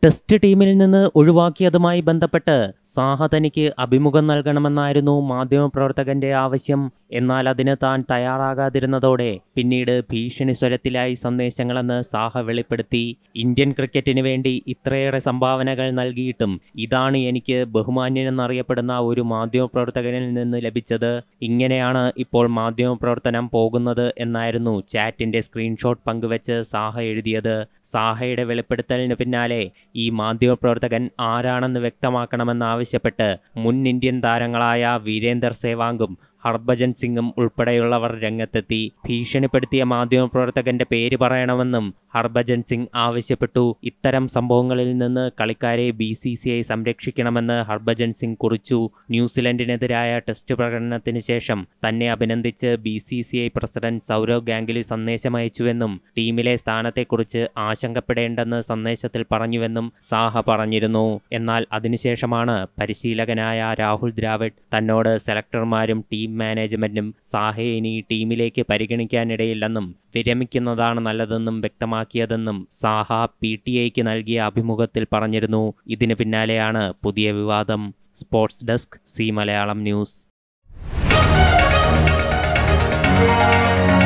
test ടീമിൽ നിന്ന് ഒഴിവാക്കിയതുമായി ബന്ധപ്പെട്ട് സാഹ തനിക്ക് അഭിമുഖം നൽകണമെന്നായിരുന്നു മാധ്യമപ്രവർത്തകന്റെ ആവശ്യം എന്നാൽ അതിന് താൻ തയ്യാറാകാതിരുന്നതോടെ പിന്നീട് ഭീഷണി സ്വരത്തിലായി സന്ദേശങ്ങളെന്ന് സാഹ വെളിപ്പെടുത്തി ഇന്ത്യൻ ക്രിക്കറ്റിന് വേണ്ടി ഇത്രയേറെ സംഭാവനകൾ നൽകിയിട്ടും ഇതാണ് എനിക്ക് ബഹുമാന്യനെന്നറിയപ്പെടുന്ന ഒരു മാധ്യമപ്രവർത്തകനിൽ നിന്ന് ലഭിച്ചത് ഇങ്ങനെയാണ് ഇപ്പോൾ മാധ്യമപ്രവർത്തനം പോകുന്നത് എന്നായിരുന്നു ചാറ്റിന്റെ സ്ക്രീൻഷോട്ട് പങ്കുവച്ച് സാഹ എഴുതിയത് സാഹയുടെ വെളിപ്പെടുത്തലിന് പിന്നാലെ ഈ മാധ്യമപ്രവർത്തകൻ ആരാണെന്ന് വ്യക്തമാക്കണമെന്നാവശ്യപ്പെട്ട് മുൻ ഇന്ത്യൻ താരങ്ങളായ വീരേന്ദർ സേവാങ്കും ഹർഭജൻ സിംഗും ഉൾപ്പെടെയുള്ളവർ രംഗത്തെത്തി ഭീഷണിപ്പെടുത്തിയ മാധ്യമപ്രവർത്തകന്റെ പേര് പറയണമെന്നും ഹർഭജൻ സിംഗ് ആവശ്യപ്പെട്ടു ഇത്തരം സംഭവങ്ങളിൽ നിന്ന് കളിക്കാരെ ബി സി സി ഐ സംരക്ഷിക്കണമെന്ന് ഹർഭജൻ സിംഗ് കുറിച്ചു ന്യൂസിലൻഡിനെതിരായ ടെസ്റ്റ് പ്രകടനത്തിന് ശേഷം തന്നെ അഭിനന്ദിച്ച് B C C I president Sourav Ganguly സന്ദേശമയച്ചുവെന്നും ടീമിലെ സ്ഥാനത്തെക്കുറിച്ച് ആശങ്കപ്പെടേണ്ടെന്ന് സന്ദേശത്തിൽ പറഞ്ഞുവെന്നും സാഹ പറഞ്ഞിരുന്നു എന്നാൽ അതിനുശേഷമാണ് പരിശീലകനായ രാഹുൽ ദ്രാവിഡ് തന്നോട് സെലക്ടർമാരും ടീം മാനേജ്മെന്റും സാഹയെ ഇനി ടീമിലേക്ക് പരിഗണിക്കാനിടയില്ലെന്നും വിരമിക്കുന്നതാണ് നല്ലതെന്നും വ്യക്തമാക്കിയതെന്നും സാഹ പി ടി ഐക്ക് നൽകിയ അഭിമുഖത്തിൽ പറഞ്ഞിരുന്നു ഇതിന് പിന്നാലെയാണ് പുതിയ വിവാദം sports desk C Malayalam news